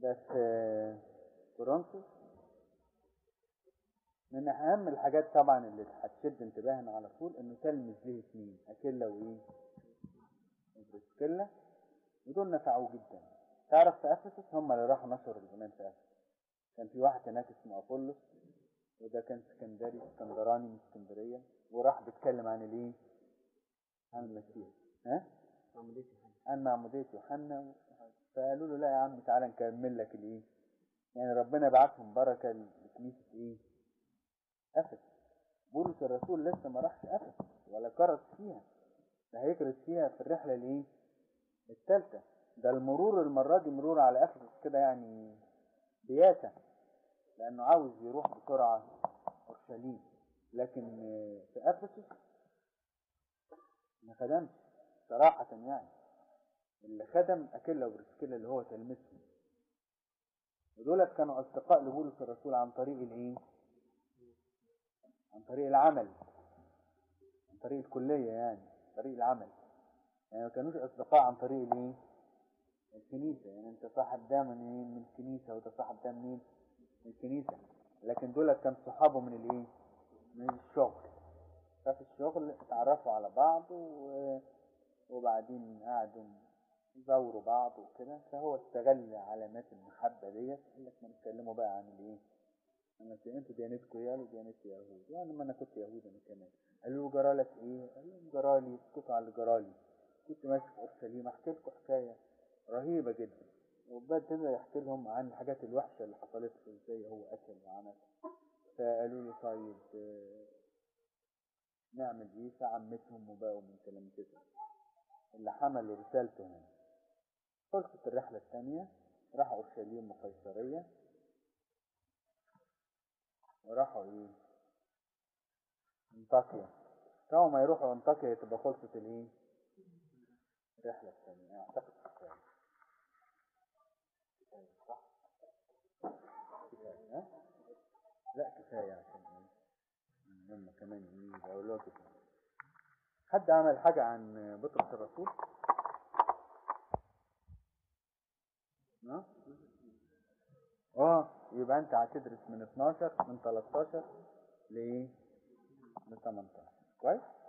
ده في كورنثوس من اهم الحاجات طبعا اللي هتشد انتباهنا على طول انه تلمذ ليه اثنين اكيلا وايه وبرسكيلا ودول نفعوه جدا تعرف في افسس هم اللي راحوا نشروا الايمان في افسس كان في واحد هناك اسمه ابولس وده كان اسكندري اسكندراني من اسكندريه وراح بيتكلم عن الايه عن المسيح ها عملية حاجة عن معمودية يوحنا فقالوا له لا يا عم تعالى نكمل لك الايه يعني ربنا بعتهم بركة لكنيسة ايه افس بولس الرسول لسه ما راحش افس ولا كرس فيها ده هيكرس فيها في الرحلة الايه الثالثة ده المرور المرة دي مرور على افسس كده يعني بياسة لانه عاوز يروح بسرعة اورشليم لكن آه، في افسس ما خدمش صراحة يعني اللي خدم أكيلا وبرسكيلا اللي هو تلمسهم ودولت كانوا أصدقاء لبولس الرسول عن طريق الإيه؟ عن طريق العمل عن طريق الكلية يعني طريق العمل يعني ما كانوش أصدقاء عن طريق الإيه؟ الكنيسة يعني أنت صاحب ده من إيه؟ من الكنيسة وده صاحب ده منين؟ من الكنيسة لكن دولت كان صحابه من الإيه؟ من الشغل ففي الشغل اتعرفوا على بعض و... وبعدين قعدوا يزوروا بعض وكده فهو استغل علامات المحبة ديت قال لك ما نتكلموا بقى عن الايه؟ انا كنت انتوا ديانتكم ايه؟ قالوا ديانتي يهود وانا ما انا كنت يهود انا كمان قالوا له جرالك ايه؟ قال لهم جرالي اسكتوا على اللي جرالي كنت ماشي في اورشليم احكي لكم حكايه رهيبه جدا وبعدين يحكي لهم عن الحاجات الوحشه اللي حصلت له ازاي هو اكل وعمل فقالوا له طيب آه، نعمل ايه فعمتهم وبقوا من تلامذته اللي حملوا رسالته هنا خلصت الرحلة الثانية راحوا أورشليم وقيصرية وراحوا إيه؟ أنطاكيا كانوا ما يروحوا أنطاكيا تبقى خلصت الإيه؟ الرحلة الثانية أعتقد كفاية كفاية صح؟ كفاية ها؟ لا كفاية عشان إيه؟ هم كمان إيه يقولوا كفاية حد عمل حاجة عن بطرس الرسول؟ ها؟ اه يبقى انت هتدرس من 12 من 13 لايه؟ ل 18 كويس؟